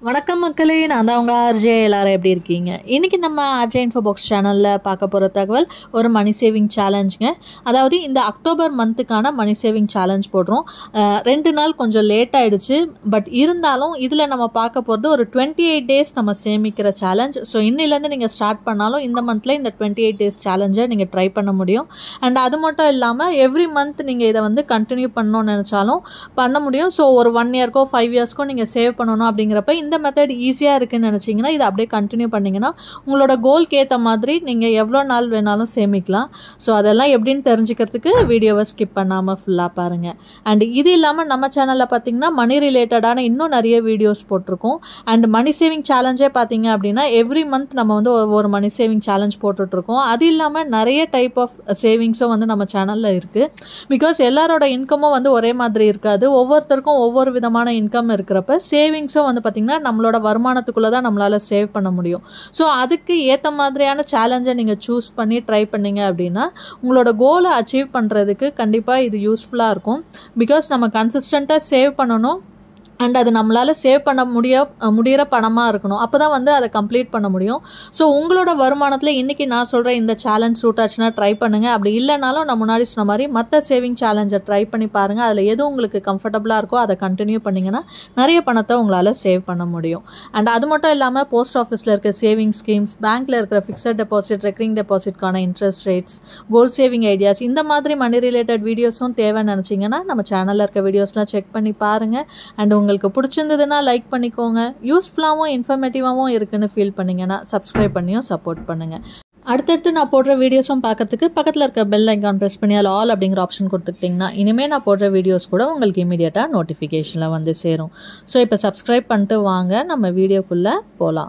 வணக்கம் மக்களே நான் தான் உங்கள் ஆர்ஜே எல்லாரும் எப்படி இருக்கீங்க இன்றைக்கி நம்ம ஆர்ஜே இன்ஃபோ பாக்ஸ் சேனலில் பார்க்க போகிற தகவல் ஒரு மணி சேவிங் சேலஞ்சுங்க அதாவது இந்த அக்டோபர் மந்த்துக்கான மணி சேவிங் சேலஞ்ச் போடுறோம் அஹ், ரெண்டு நாள் கொஞ்சம் லேட் ஆயிடுச்சு பட் இருந்தாலும் இதில் நம்ம பார்க்க போகிறது ஒரு டுவெண்ட்டி எயிட் டேஸ் நம்ம சேமிக்கிற சேலஞ்ச் ஸோ இன்னிலேருந்து நீங்கள் ஸ்டார்ட் பண்ணாலும் இந்த மந்தில் இந்த டுவெண்ட்டி எயிட் டேஸ் சேலஞ்சை நீங்கள் ட்ரை பண்ண முடியும் அண்ட் அது மட்டும் இல்லாமல் எவ்ரி மந்த் நீங்கள் இதை வந்து கண்டினியூ பண்ணணும்னு நினச்சாலும் பண்ண முடியும் ஸோ ஒரு ஒன் இயர்க்கோ ஃபைவ் இயர்ஸ்க்கோ நீங்கள் சேவ் பண்ணணும் அப்படிங்கிறப்ப இந்த மெத்தட் ஈஸியாக இருக்குன்னு நினச்சிங்கன்னா இதை அப்படியே கண்டினியூ பண்ணிங்கன்னா உங்களோட கோல்க்கு ஏற்ற மாதிரி நீங்கள் எவ்வளோ நாள் வேணாலும் சேமிக்கலாம் ஸோ அதெல்லாம் எப்படின்னு தெரிஞ்சுக்கிறதுக்கு வீடியோவை ஸ்கிப் பண்ணாமல் ஃபுல்லாக பாருங்கள் அண்ட் இது இல்லாமல் நம்ம சேனலில் பார்த்தீங்கன்னா மணி ரிலேட்டடான இன்னும் நிறைய வீடியோஸ் போட்டிருக்கோம் அண்ட் மணி சேவிங் சேலஞ்சே பார்த்தீங்க அப்படின்னா எவ்ரி மந்த் நம்ம வந்து ஒரு மணி சேவிங் சேலஞ்ச் போட்டுட்ருக்கோம் அது இல்லாமல் நிறைய டைப் ஆஃப் சேவிங்ஸும் வந்து நம்ம சேனலில் இருக்குது பிகாஸ் எல்லாரோட இன்கமும் வந்து ஒரே மாதிரி இருக்காது ஒவ்வொருத்தருக்கும் ஒவ்வொரு விதமான இன்கம் இருக்கிறப்ப சேவிங்ஸும் வந்து பார்த்திங்கன்னா நம்மளோட வருமானத்துக்குள்ளே தான் நம்மளால் சேவ் பண்ண முடியும் ஸோ அதுக்கு ஏற்ற மாதிரியான சேலஞ்சை நீங்கள் சூஸ் பண்ணி ட்ரை பண்ணீங்க அப்படின்னா உங்களோட கோலை அச்சீவ் பண்ணுறதுக்கு கண்டிப்பாக இது யூஸ்ஃபுல்லாக இருக்கும் பிகாஸ் நம்ம கன்சிஸ்டண்ட்டாக சேவ் பண்ணணும் அண்ட் அது நம்மளால் சேவ் பண்ண முடிய முடிகிற பணமாக இருக்கணும் அப்போ தான் வந்து அதை கம்ப்ளீட் பண்ண முடியும் ஸோ உங்களோட வருமானத்தில் இன்றைக்கி நான் சொல்கிற இந்த சேலஞ்ச் சூட் ஆச்சுன்னா ட்ரை பண்ணுங்கள் அப்படி இல்லைனாலும் நான் முன்னாடி சொன்ன மாதிரி மற்ற சேவிங் சேலஞ்சை ட்ரை பண்ணி பாருங்கள் அதில் எது உங்களுக்கு கம்ஃபர்டபுளாக இருக்கோ அதை கண்டினியூ பண்ணிங்கன்னா நிறைய பணத்தை உங்களால் சேவ் பண்ண முடியும் அண்ட் அது மட்டும் இல்லாமல் போஸ்ட் ஆஃபீஸில் இருக்க சேவிங் ஸ்கீம்ஸ் பேங்க்கில் இருக்கிற ஃபிக்ஸட் டெபாசிட் ரெக்கரிங் டெபாசிட்கான interest rates goal saving ideas இந்த மாதிரி மணி ரிலேட்டட் வீடியோஸும் தேவைன்னு நினச்சிங்கன்னா நம்ம சேனலில் இருக்க வீடியோஸ்லாம் செக் பண்ணி பாருங்கள் அண்ட் உங்களுக்கு பிடிச்சிருந்ததுன்னா லைக் பண்ணிக்கோங்க யூஸ்ஃபுல்லாகவும் இன்ஃபர்மேட்டிவாகவும் இருக்குன்னு ஃபீல் பண்ணிங்கன்னா சப்ஸ்கிரைப் பண்ணியும் சப்போர்ட் பண்ணுங்கள் அடுத்தடுத்து நான் போடுற வீடியோஸும் பார்க்கறதுக்கு பக்கத்தில் இருக்க பெல் ஐக்கான் ப்ரெஸ் பண்ணி அதில் ஆல் அப்படிங்கிற ஆப்ஷன் கொடுத்துக்கிட்டிங்கன்னா இனிமேல் நான் போடுற வீடியோஸ் கூட உங்களுக்கு இமீடியட்டாக நோட்டிஃபிகேஷனில் வந்து சேரும் ஸோ இப்போ சப்ஸ்கிரைப் பண்ணிட்டு வாங்க நம்ம வீடியோக்குள்ளே போகலாம்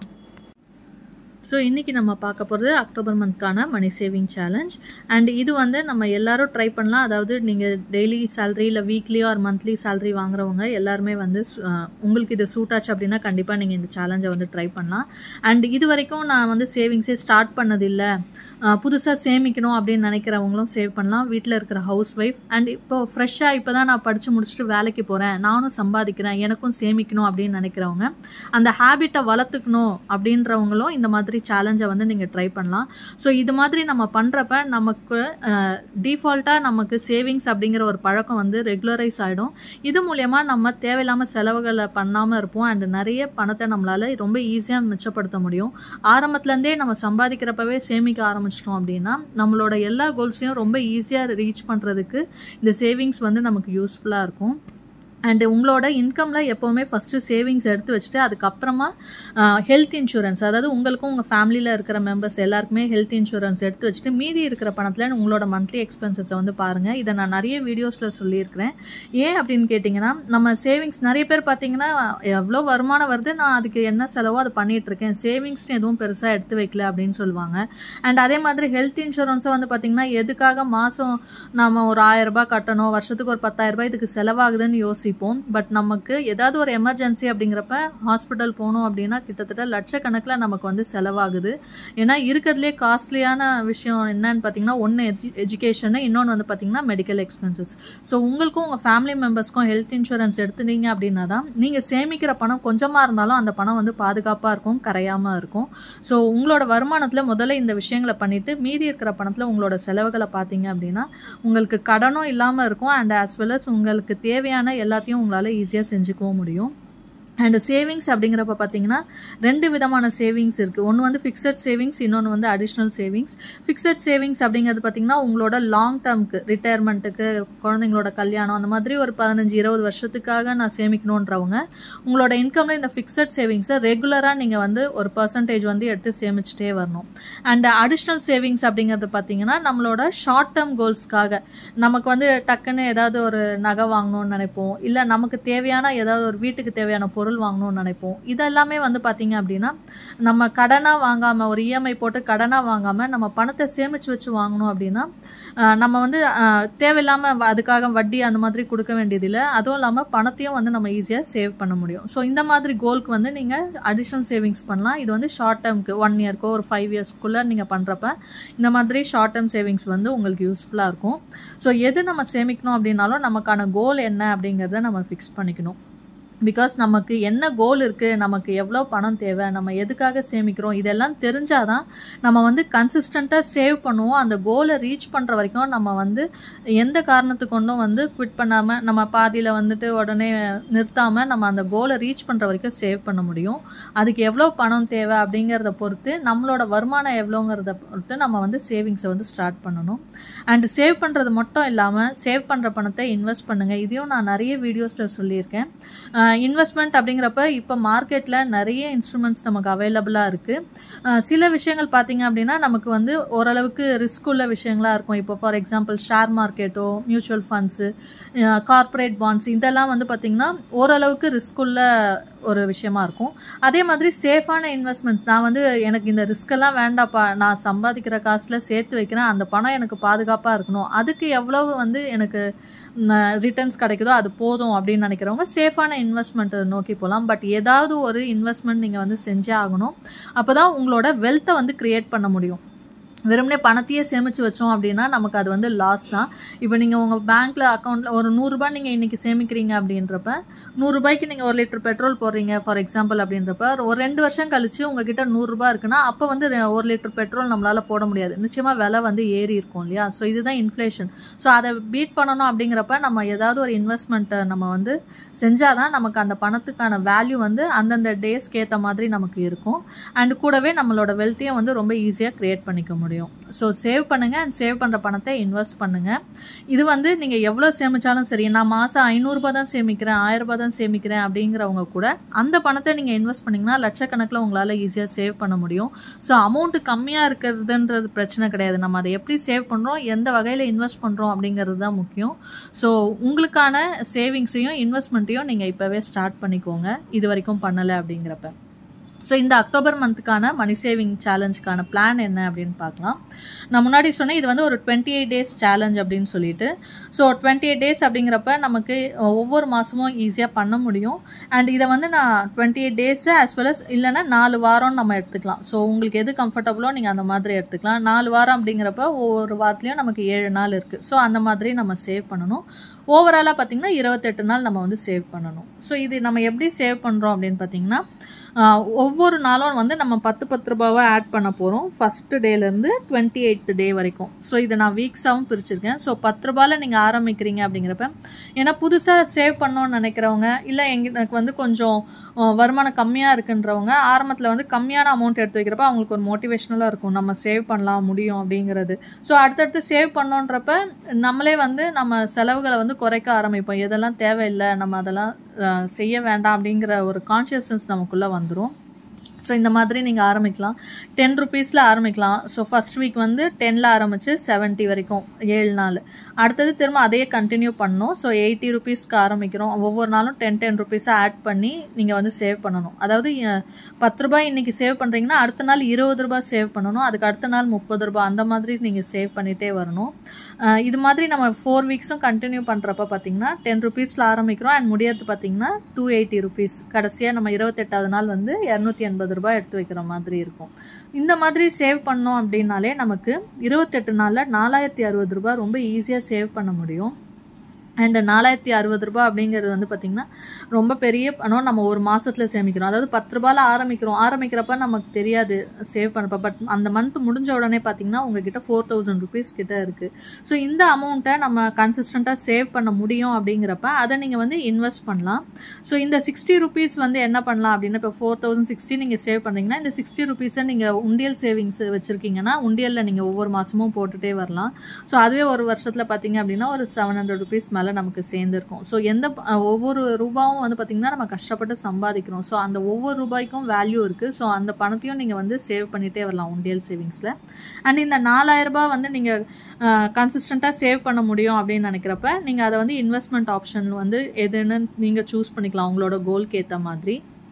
ஸோ இன்றைக்கி நம்ம பார்க்க போகிறது அக்டோபர் மந்த்க்கான மணி சேவிங் சேலஞ்ச் அண்ட் இது வந்து நம்ம எல்லாரும் ட்ரை பண்ணலாம் அதாவது நீங்கள் டெய்லி சேலரி இல்லை வீக்லி ஆர் மந்த்லி சேலரி வாங்குறவங்க எல்லாருமே வந்து அஹ், உங்களுக்கு இது சூட் ஆச்சு அப்படின்னா கண்டிப்பாக நீங்கள் இந்த சேலஞ்சை வந்து ட்ரை பண்ணலாம் அண்ட் இது வரைக்கும் நான் வந்து சேவிங்ஸே ஸ்டார்ட் பண்ணதில்லை புதுசாக சேமிக்கணும் அப்படின்னு நினைக்கிறவங்களும் சேவ் பண்ணலாம் வீட்டில் இருக்கிற ஹவுஸ் ஒய்ஃப் அண்ட் இப்போ ஃப்ரெஷ்ஷாக இப்போ தான் நான் படித்து முடிச்சுட்டு வேலைக்கு போகிறேன் நானும் சம்பாதிக்கிறேன் எனக்கும் சேமிக்கணும் அப்படின்னு நினைக்கிறவங்க அந்த ஹேபிட்டை வளர்த்துக்கணும் அப்படின்றவங்களும் இந்த மாதிரி சேலஞ்சை வந்து நீங்கள் ட்ரை பண்ணலாம் ஸோ இது மாதிரி நம்ம பண்ணுறப்ப நமக்கு டிஃபால்ட்டாக நமக்கு சேவிங்ஸ் அப்படிங்கிற ஒரு பழக்கம் வந்து ரெகுலரைஸ் ஆகிடும் இது மூலயமா நம்ம தேவையில்லாமல் செலவுகளை பண்ணாமல் இருப்போம் அண்ட் நிறைய பணத்தை நம்மளால் ரொம்ப ஈஸியாக மிச்சப்படுத்த முடியும் ஆரம்பத்துலேருந்தே நம்ம சம்பாதிக்கிறப்பவே சேமிக்க ஆரம்பிச்சிட்டோம் அப்படின்னா நம்மளோட எல்லா கோல்ஸையும் ரொம்ப ஈஸியாக ரீச் பண்ணுறதுக்கு இந்த சேவிங்ஸ் வந்து நமக்கு யூஸ்ஃபுல்லாக இருக்கும் அண்டு உங்களோட இன்கமில் எப்போவுமே ஃபஸ்ட்டு சேவிங்ஸ் எடுத்து வச்சுட்டு அதுக்கப்புறமா ஹெல்த் இன்சூரன்ஸ் அதாவது உங்களுக்கும் உங்கள் ஃபேமிலியில் இருக்கிற மெம்பர்ஸ் எல்லாருக்குமே ஹெல்த் இன்சூரன்ஸ் எடுத்து வச்சுட்டு மீதி இருக்கிற பணத்தில் உங்களோட மந்த்லி எக்ஸ்பென்சஸை வந்து பாருங்கள் இதை நான் நிறைய வீடியோஸில் சொல்லியிருக்கிறேன் ஏன் அப்படின்னு கேட்டிங்கன்னா நம்ம சேவிங்ஸ் நிறைய பேர் பார்த்தீங்கன்னா எவ்வளோ வருமானம் வருது நான் அதுக்கு என்ன செலவோ அதை பண்ணிட்டு இருக்கேன் சேவிங்ஸ்னு எதுவும் பெருசாக எடுத்து வைக்கல அப்படின்னு சொல்லுவாங்க அண்ட் அதே மாதிரி ஹெல்த் இன்சூரன்ஸும் வந்து பார்த்திங்கன்னா எதுக்காக மாதம் நம்ம ஒரு ஆயிரம் ரூபாய் கட்டணும் வருஷத்துக்கு ஒரு பத்தாயிரம் ரூபாய் இதுக்கு செலவாகுதுன்னு யோசிப்போம் பட் நமக்கு ஏதாவது ஒரு எமர்ஜென்சி அப்படிங்கிறப்ப ஹாஸ்பிட்டல் போகணும் அப்படின்னா கிட்டத்தட்ட லட்சக்கணக்கில் நமக்கு வந்து செலவாகுது ஏன்னா இருக்கிறதுலே காஸ்ட்லியான விஷயம் என்னன்னு பார்த்தீங்கன்னா ஒன்று எஜு எஜுகேஷனு இன்னொன்று வந்து பார்த்தீங்கன்னா மெடிக்கல் எக்ஸ்பென்சஸ் ஸோ உங்களுக்கும் உங்கள் ஃபேமிலி மெம்பர்ஸ்க்கும் ஹெல்த் இன்சூரன்ஸ் எடுத்துனீங்க அப்படின்னா தான் நீங்கள் சேமிக்கிற பணம் கொஞ்சமாக இருந்தாலும் அந்த பணம் வந்து பாதுகாப்பாக இருக்கும் கரையாமல் இருக்கும் ஸோ உங்களோட வருமானத்தில் முதல்ல இந்த விஷயங்களை பண்ணிவிட்டு மீதி இருக்கிற பணத்தில் உங்களோட செலவுகளை பார்த்தீங்க அப்படின்னா உங்களுக்கு கடனும் இல்லாமல் இருக்கும் அண்ட் ஆஸ் வெல் அஸ் உங்களுக்கு தேவையான எல்லாத்தையும் உங்களால் ஈஸியாக செஞ்சுக்கவும் முடியும் அண்ட் சேவிங்ஸ் அப்படிங்கிறப்ப பார்த்தீங்கன்னா ரெண்டு விதமான சேவிங்ஸ் இருக்குது ஒன்று வந்து ஃபிக்ஸட் சேவிங்ஸ் இன்னொன்று வந்து அடிஷ்னல் சேவிங்ஸ் ஃபிக்ஸட் சேவிங்ஸ் அப்படிங்கிறது பார்த்தீங்கன்னா உங்களோட லாங் டேர்ம்க்கு ரிட்டையர்மெண்ட்டுக்கு குழந்தைங்களோட கல்யாணம் அந்த மாதிரி ஒரு பதினஞ்சு இருபது வருஷத்துக்காக நான் சேமிக்கணுன்றவங்க உங்களோட இன்கமில் இந்த ஃபிக்ஸட் சேவிங்ஸை ரெகுலராக நீங்கள் வந்து ஒரு பர்சன்டேஜ் வந்து எடுத்து சேமிச்சிட்டே வரணும் அண்ட் அடிஷ்னல் சேவிங்ஸ் அப்படிங்கிறது பார்த்தீங்கன்னா நம்மளோட ஷார்ட் டேர்ம் கோல்ஸ்க்காக நமக்கு வந்து டக்குன்னு ஏதாவது ஒரு நகை வாங்கணும்னு நினைப்போம் இல்லை நமக்கு தேவையான ஏதாவது ஒரு வீட்டுக்கு தேவையான பொருள் வாங்கணும்னு நினைப்போம் இதெல்லாமே வந்து பார்த்தீங்க அப்படின்னா நம்ம கடனாக வாங்காமல் ஒரு இஎம்ஐ போட்டு கடனாக வாங்காமல் நம்ம பணத்தை சேமித்து வச்சு வாங்கணும் அப்படின்னா அஹ், நம்ம வந்து அஹ், தேவையில்லாமல் அதுக்காக வட்டி அந்த மாதிரி கொடுக்க வேண்டியதில்லை அதுவும் இல்லாமல் பணத்தையும் வந்து நம்ம ஈஸியாக சேவ் பண்ண முடியும் ஸோ இந்த மாதிரி கோல்க்கு வந்து நீங்கள் அடிஷ்னல் சேவிங்ஸ் பண்ணலாம் இது வந்து ஷார்ட் டேர்ம்க்கு ஒன் இயர்க்கோ ஒரு ஃபைவ் இயர்ஸ்க்குள்ளே நீங்கள் பண்ணுறப்ப இந்த மாதிரி ஷார்ட் டேர்ம் சேவிங்ஸ் வந்து உங்களுக்கு யூஸ்ஃபுல்லாக இருக்கும் ஸோ எது நம்ம சேமிக்கணும் அப்படின்னாலும் நமக்கான கோல் என்ன அப்படிங்கிறத நம்ம ஃபிக்ஸ் பண்ணிக்கணும் பிகாஸ் நமக்கு என்ன கோல் இருக்குது நமக்கு எவ்வளோ பணம் தேவை நம்ம எதுக்காக சேமிக்கிறோம் இதெல்லாம் தெரிஞ்சாதான் நம்ம வந்து கன்சிஸ்டண்ட்டாக சேவ் பண்ணுவோம் அந்த கோலை ரீச் பண்ணுற வரைக்கும் நம்ம வந்து எந்த காரணத்து கொண்டும் வந்து குவிட் பண்ணாமல் நம்ம பாதியில் வந்துட்டு உடனே நிறுத்தாமல் நம்ம அந்த கோலை ரீச் பண்ணுற வரைக்கும் சேவ் பண்ண முடியும் அதுக்கு எவ்வளோ பணம் தேவை அப்படிங்கிறத பொறுத்து நம்மளோட வருமானம் எவ்வளோங்கிறத பொறுத்து நம்ம வந்து சேவிங்ஸை வந்து ஸ்டார்ட் பண்ணணும் அண்ட் சேவ் பண்ணுறது மட்டும் இல்லாமல் சேவ் பண்ணுற பணத்தை இன்வெஸ்ட் பண்ணுங்கள் இதையும் நான் நிறைய வீடியோஸில் சொல்லியிருக்கேன் இன்வெஸ்ட்மெண்ட் அப்படிங்கிறப்ப இப்போ மார்க்கெட்டில் நிறைய இன்ஸ்ட்ருமெண்ட்ஸ் நமக்கு அவைலபிளாக இருக்குது சில விஷயங்கள் பார்த்தீங்க அப்படின்னா நமக்கு வந்து ஓரளவுக்கு ரிஸ்க் உள்ள விஷயங்களாக இருக்கும் இப்போ ஃபார் எக்ஸாம்பிள் ஷேர் மார்க்கெட்டோ மியூச்சுவல் ஃபண்ட்ஸு கார்ப்பரேட் பாண்ட்ஸ் இதெல்லாம் வந்து பார்த்திங்கன்னா ஓரளவுக்கு ரிஸ்க் உள்ள ஒரு விஷயமா இருக்கும் அதே மாதிரி சேஃபான இன்வெஸ்ட்மெண்ட்ஸ் நான் வந்து எனக்கு இந்த ரிஸ்க்கெல்லாம் வேண்டாப்பா நான் சம்பாதிக்கிற காசில் சேர்த்து வைக்கிறேன் அந்த பணம் எனக்கு பாதுகாப்பாக இருக்கணும் அதுக்கு எவ்வளவு வந்து எனக்கு ரிட்டர்ன்ஸ் கிடைக்குதோ அது போதும் அப்படின்னு நினைக்கிறவங்க சேஃபான இன்வெஸ்ட்மெண்ட்டை நோக்கி போகலாம் பட் ஏதாவது ஒரு இன்வெஸ்ட்மெண்ட் நீங்கள் வந்து செஞ்சே ஆகணும் அப்போ தான் உங்களோட வெல்த்தை வந்து க்ரியேட் பண்ண முடியும் வெறுமனே பணத்தையே சேமித்து வச்சோம் அப்படின்னா நமக்கு அது வந்து லாஸ் தான் இப்போ நீங்கள் உங்கள் பேங்க்கில் அக்கௌண்ட்டில் ஒரு நூறுரூபா நீங்கள் இன்றைக்கி சேமிக்கிறீங்க அப்படின்றப்ப நூறுரூபாய்க்கு நீங்கள் ஒரு லிட்டர் பெட்ரோல் போடுறீங்க ஃபார் எக்ஸாம்பிள் அப்படின்றப்ப ஒரு ரெண்டு வருஷம் கழிச்சு உங்ககிட்ட நூறுரூபா இருக்குன்னா அப்போ வந்து ரெ- ஒரு லிட்டர் பெட்ரோல் நம்மளால் போட முடியாது நிச்சயமாக விலை வந்து ஏறி இருக்கும் இல்லையா ஸோ இதுதான் இன்ஃப்ளேஷன் ஸோ அதை பீட் பண்ணணும் அப்படிங்கிறப்ப நம்ம ஏதாவது ஒரு இன்வெஸ்ட்மெண்ட்டை நம்ம வந்து செஞ்சால் தான் நமக்கு அந்த பணத்துக்கான வேல்யூ வந்து அந்தந்த டேஸ்க்கு ஏற்ற மாதிரி நமக்கு இருக்கும் அண்ட் கூடவே நம்மளோட வெல்த்தையும் வந்து ரொம்ப ஈஸியாக க்ரியேட் பண்ணிக்க முடியும் ஸோ சேவ் பண்ணுங்கள் அண்ட் சேவ் பண்ணுற பணத்தை இன்வெஸ்ட் பண்ணுங்கள் இது வந்து நீங்கள் எவ்வளோ சேமிச்சாலும் சரி நான் மாதம் ஐநூறுரூபா தான் சேமிக்கிறேன் ஆயிரம் ரூபாய் தான் சேமிக்கிறேன் அப்படிங்கிறவங்க கூட அந்த பணத்தை நீங்கள் இன்வெஸ்ட் பண்ணிங்கன்னா லட்சக்கணக்கில் உங்களால் ஈஸியாக சேவ் பண்ண முடியும் ஸோ அமௌண்ட்டு கம்மியாக இருக்கிறதுன்றது பிரச்சனை கிடையாது நம்ம அதை எப்படி சேவ் பண்ணுறோம் எந்த வகையில் இன்வெஸ்ட் பண்ணுறோம் அப்படிங்கிறது தான் முக்கியம் ஸோ உங்களுக்கான சேவிங்ஸையும் இன்வெஸ்ட்மெண்ட்டையும் நீங்கள் இப்போவே ஸ்டார்ட் பண்ணிக்கோங்க இது வரைக்கும் பண்ணலை அப்படிங்கிறப்ப ஸோ இந்த அக்டோபர் மந்த்துக்கான மணி சேவிங் சேலஞ்சுக்கான பிளான் என்ன அப்படின்னு பார்க்கலாம் நான் முன்னாடி சொன்னேன் இது வந்து ஒரு டுவெண்ட்டி எயிட் டேஸ் சேலஞ்ச் அப்படின்னு சொல்லிட்டு ஸோ டுவெண்ட்டி எயிட் டேஸ் அப்படிங்கிறப்ப நமக்கு அஹ், ஒவ்வொரு மாதமும் ஈஸியாக பண்ண முடியும் அண்ட் இதை வந்து நான் twenty eight days as well as இல்லைன்னா நாலு வாரம் நம்ம எடுத்துக்கலாம் ஸோ உங்களுக்கு எது கம்ஃபர்டபுளோ நீங்கள் அந்த மாதிரி எடுத்துக்கலாம் நாலு வாரம் அப்படிங்கிறப்ப ஒவ்வொரு வாரத்துலையும் நமக்கு ஏழு நாள் இருக்குது ஸோ அந்த மாதிரி நம்ம சேவ் பண்ணணும் ஓவராலாக பார்த்தீங்கன்னா இருபத்தெட்டு நாள் நம்ம வந்து சேவ் பண்ணணும் ஸோ இது நம்ம எப்படி சேவ் பண்ணுறோம் அப்படின்னு பார்த்தீங்கன்னா ஆஹ், ஒவ்வொரு நாளும் வந்து நம்ம பத்து பத்து ரூபாவை ஆட் பண்ண போகிறோம் ஃபஸ்ட்டு டேலேருந்து டுவெண்ட்டி எயித்து டே வரைக்கும் ஸோ இதை நான் வீக்ஸாகவும் பிரிச்சிருக்கேன் ஸோ பத்து ரூபாயில் நீங்கள் ஆரம்பிக்கிறீங்க அப்படிங்கிறப்ப ஏன்னா புதுசாக சேவ் பண்ணோன்னு நினைக்கிறவங்க இல்லை எங்களுக்கு வந்து கொஞ்சம் ஆஹ், வருமானம் கம்மியாக இருக்குன்றவங்க ஆரம்பத்தில் வந்து கம்மியான அமௌண்ட் எடுத்து வைக்கிறப்ப அவங்களுக்கு ஒரு மோட்டிவேஷ்னலாக இருக்கும் நம்ம சேவ் பண்ணலாம் முடியும் அப்படிங்கிறது ஸோ அடுத்தடுத்து சேவ் பண்ணோன்றப்ப நம்மளே வந்து நம்ம செலவுகளை வந்து குறைக்க ஆரம்பிப்போம் எதெல்லாம் தேவையில்லை நம்ம அதெல்லாம் அஹ், செய்ய வேண்டாம் அப்படிங்கிற ஒரு கான்ஷியஸ்னஸ் நமக்குள்ளே வந்துடும் ஸோ இந்த மாதிரி நீங்கள் ஆரம்பிக்கலாம் டென் ருபீஸில் ஆரம்பிக்கலாம் ஸோ ஃபஸ்ட் வீக் வந்து டென்னில் ஆரம்பித்து செவன்ட்டி வரைக்கும் ஏழு நாள் அடுத்தது திரும்ப அதே கண்டினியூ பண்ணணும் ஸோ எயிட்டி ருபீஸ்க்கு ஆரம்பிக்கிறோம் ஒவ்வொரு நாளும் டென் டென் ருபீஸை ஆட் பண்ணி நீங்கள் வந்து சேவ் பண்ணணும் அதாவது அஹ், பத்து ரூபாய் இன்றைக்கி சேவ் பண்ணுறீங்கன்னா அடுத்த நாள் இருபது ரூபாய் சேவ் பண்ணணும் அதுக்கு அடுத்த நாள் முப்பது ரூபாய் அந்த மாதிரி நீங்கள் சேவ் பண்ணிகிட்டே வரணும் அஹ், இது மாதிரி நம்ம ஃபோர் வீக்ஸும் கண்டினியூ பண்ணுறப்ப பார்த்தீங்கன்னா டென் ருபீஸில் ஆரம்பிக்கிறோம் அண்ட் முடியறது பார்த்தீங்கன்னா டூ எயிட்டி ருபீஸ் கடைசியாக நம்ம இருபத்தெட்டாவது நாள் வந்து இரநூத்தி எண்பது ரூபாய் எடுத்து வைக்கிற மாதிரி இருக்கும் இந்த மாதிரி சேவ் பண்ணோம் அப்படின்னாலே நமக்கு இருபத்தெட்டு நாளில் நாலாயிரத்தி அறுபது ரூபாய் ரொம்ப ஈஸியாக சேவ் பண்ண முடியும் அண்ட் நாலாயிரத்தி அறுபது ரூபாய் அப்படிங்கிறது வந்து பார்த்திங்கன்னா ரொம்ப பெரிய பணம் நம்ம ஒரு மாதத்தில் சேமிக்கிறோம் அதாவது பத்து ரூபாயில் ஆரம்பிக்கிறோம் ஆரம்பிக்கிறப்ப நமக்கு தெரியாது சேவ் பண்ணப்ப பட் அந்த மந்த் முடிஞ்ச உடனே பார்த்தீங்கன்னா உங்ககிட்ட ஃபோர் தௌசண்ட் ருபீஸ் கிட்ட இருக்குது ஸோ இந்த அமௌண்ட்டை நம்ம கன்சிஸ்டண்ட்டாக சேவ் பண்ண முடியும் அப்படிங்கிறப்ப அதை நீங்கள் வந்து இன்வெஸ்ட் பண்ணலாம் ஸோ இந்த சிக்ஸ்டி ருபீஸ் வந்து என்ன பண்ணலாம் அப்படின்னா இப்போ ஃபோர் தௌசண்ட் சிக்ஸ்டி நீங்கள் சேவ் பண்ணுறீங்கன்னா இந்த சிக்ஸ்டி ருபீஸை நீங்கள் உண்டியல் சேவிங்ஸ் வச்சுருக்கீங்கன்னா உண்டியலில் நீங்கள் ஒவ்வொரு மாதமும் போட்டுகிட்டே வரலாம் ஸோ அதுவே ஒரு வருஷத்தில் பார்த்தீங்க அப்படின்னா ஒரு செவன் ஹண்ட்ரட் ருபீஸ் மேலே நமக்கு சேர்ந்துருக்கும் ஸோ எந்த அஹ், ஒவ்வொரு ரூபாவும் வந்து பார்த்திங்கன்னா நம்ம கஷ்டப்பட்டு சம்பாதிக்கிறோம் ஸோ அந்த ஒவ்வொரு ரூபாய்க்கும் வேல்யூ இருக்குது ஸோ அந்த பணத்தையும் நீங்கள் வந்து சேவ் பண்ணிகிட்டே வரலாம் உண்டியல் சேவிங்ஸில் அண்ட் இந்த நாலாயிரம் ரூபாய் வந்து நீங்கள் கன்சிஸ்டண்ட்டாக சேவ் பண்ண முடியும் அப்படின்னு நினைக்கிறப்ப நீங்கள் அதை வந்து இன்வெஸ்ட்மெண்ட் ஆப்ஷன் வந்து எதுன்னு நீங்கள் சூஸ் பண்ணிக்கலாம் உங்களோட கோல்க்கு ஏற்ற மாதிரி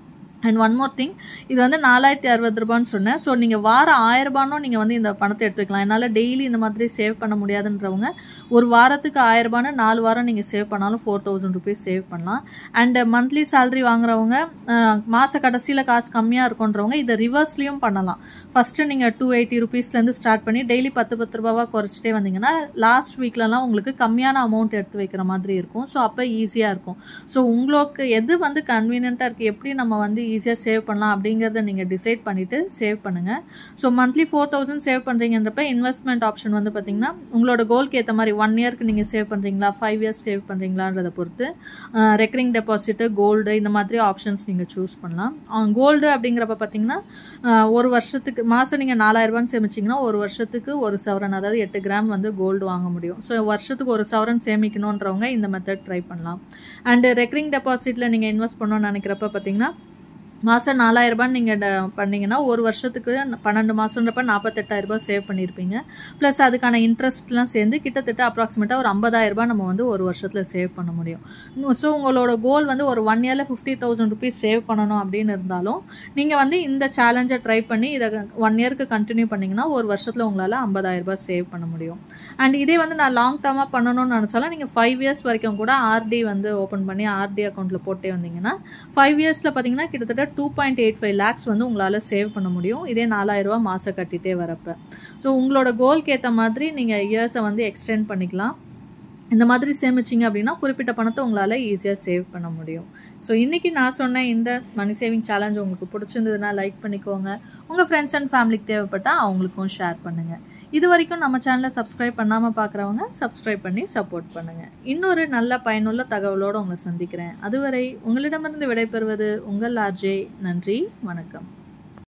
அண்ட் ஒன் மோர் திங் இது வந்து நாலாயிரத்தி அறுபது ரூபான்னு சொன்னேன் ஸோ நீங்கள் வாரம் ஆயிரம் ரூபானும் நீங்கள் வந்து இந்த பணத்தை எடுத்து வைக்கலாம் என்னால் டெய்லி இந்த மாதிரி சேவ் பண்ண முடியாதுன்றவங்க ஒரு வாரத்துக்கு ஆயிரம் ரூபான்னு நாலு வாரம் நீங்கள் சேவ் பண்ணாலும் ஃபோர் தௌசண்ட் ருபீஸ் சேவ் பண்ணலாம் அண்ட் மந்த்லி சேலரி வாங்குறவங்க அஹ், மாச கடைசியில் காசு கம்மியாக இருக்குன்றவங்க இதை ரிவர்ஸ்லேயும் பண்ணலாம் ஃபஸ்ட்டு நீங்கள் டூ எயிட்டி ருபீஸ்லேருந்து ஸ்டார்ட் பண்ணி டெய்லி பத்து பத்து ரூபாவாக குறைச்சிட்டே வந்தீங்கன்னா லாஸ்ட் வீக்லலாம் உங்களுக்கு கம்மியான அமௌண்ட் எடுத்து வைக்கிற மாதிரி இருக்கும் ஸோ அப்போ ஈஸியாக இருக்கும் ஸோ உங்களுக்கு எது வந்து கன்வீனியண்ட்டாக இருக்குது எப்படி நம்ம வந்து ஈஸியாக சேவ் பண்ணலாம் அப்படிங்கிறத நீங்கள் டிசைட் பண்ணிவிட்டு சேவ் பண்ணுங்கள் so monthly four thousand save பண்ணுறீங்கன்றப்ப இன்வெஸ்ட்மெண்ட் ஆப்ஷன் வந்து பார்த்தீங்கன்னா உங்களோட கோல்க்கு ஏற்ற மாதிரி ஒன் இயர்க்கு நீங்கள் சேவ் பண்ணுறீங்களா ஃபைவ் இயர்ஸ் சேவ் பண்ணுறீங்களான்றதை பொறுத்து ரெக்கரிங் டெபாசிட்டு கோல்டு இந்த மாதிரி ஆப்ஷன்ஸ் நீங்கள் சூஸ் பண்ணலாம் கோல்டு அப்படிங்கிறப்ப பார்த்தீங்கன்னா ஆஹ், ஒரு வருஷத்துக்கு மாதம் நீங்கள் நாலாயிரரூபான்னு சேமிச்சிங்கன்னா ஒரு வருஷத்துக்கு ஒரு சவரன் அதாவது எட்டு கிராம் வந்து கோல்டு வாங்க முடியும் ஸோ வருஷத்துக்கு ஒரு சவரன் சேமிக்கணுன்றவங்க இந்த மெத்தட் ட்ரை பண்ணலாம் அண்டு ரெக்கரிங் டெபாசிட்டில் நீங்கள் இன்வெஸ்ட் பண்ணணும்னு நினைக்கிறப்ப பார்த்தீங்கன்னா மாதம் நாலாயிரரூபான்னு நீங்கள் பண்ணீங்கன்னா ஒரு வருஷத்துக்கு பன்னெண்டு மாதன்றப்ப நாற்பத்தெட்டாயிரரூபா சேவ் பண்ணியிருப்பீங்க ப்ளஸ் அதுக்கான இன்ட்ரெஸ்ட்லாம் சேர்ந்து கிட்டத்தட்ட அப்ராக்சிமேட்டாக ஒரு ஐம்பதாயிரரூபா நம்ம வந்து ஒரு வருஷத்தில் சேவ் பண்ண முடியும் ஸோ உங்களோட கோல் வந்து ஒரு ஒன் இயரில் ஃபிஃப்டி தௌசண்ட் ருபீஸ் சேவ் பண்ணணும் அப்படின்னு இருந்தாலும் நீங்கள் வந்து இந்த சேலஞ்சை ட்ரை பண்ணி இதை ஒன் இயர்க்கு கண்டினியூ பண்ணிங்கன்னா ஒரு வருஷத்தில் உங்களால் ஐம்பதாயிரரூபா சேவ் பண்ண முடியும் அண்ட் இதே வந்து நான் லாங் டேர்மாக பண்ணணும்னு நினச்சாலும் நீங்கள் ஃபைவ் இயர்ஸ் வரைக்கும் கூட ஆர்டி வந்து ஓப்பன் பண்ணி ஆர்டி அக்கௌண்ட்டில் போட்டே வந்தீங்கன்னா ஃபைவ் இயர்ஸில் பார்த்தீங்கன்னா கிட்டத்தட்ட two point eight five lakhs வந்து உங்களால் சேவ் பண்ண முடியும் இதே நாலாயிரரூபா மாதம் கட்டிகிட்டே வரப்ப ஸோ உங்களோட கோல்க்கு ஏற்ற மாதிரி நீங்கள் இயர்ஸை வந்து எக்ஸ்டெண்ட் பண்ணிக்கலாம் இந்த மாதிரி சேமிச்சிங்க அப்படின்னா குறிப்பிட்ட பணத்தை உங்களால் ஈஸியாக சேவ் பண்ண முடியும் ஸோ இன்றைக்கி நான் சொன்ன இந்த மணி சேவிங் சேலஞ்ச் உங்களுக்கு பிடிச்சிருந்ததுன்னா லைக் பண்ணிக்கோங்க உங்கள் ஃப்ரெண்ட்ஸ் அண்ட் ஃபேமிலிக்கு தேவைப்பட்டால் அவங்களுக்கும் ஷேர் பண்ணுங்கள் இது வரைக்கும் நம்ம சேனலை சப்ஸ்கிரைப் பண்ணாமல் பார்க்குறவங்க சப்ஸ்கிரைப் பண்ணி சப்போர்ட் பண்ணுங்கள் இன்னொரு நல்ல பயனுள்ள தகவலோடு உங்களை சந்திக்கிறேன் அதுவரை உங்களிடமிருந்து விடைபெறுவது உங்கள் ஆர்ஜே நன்றி வணக்கம்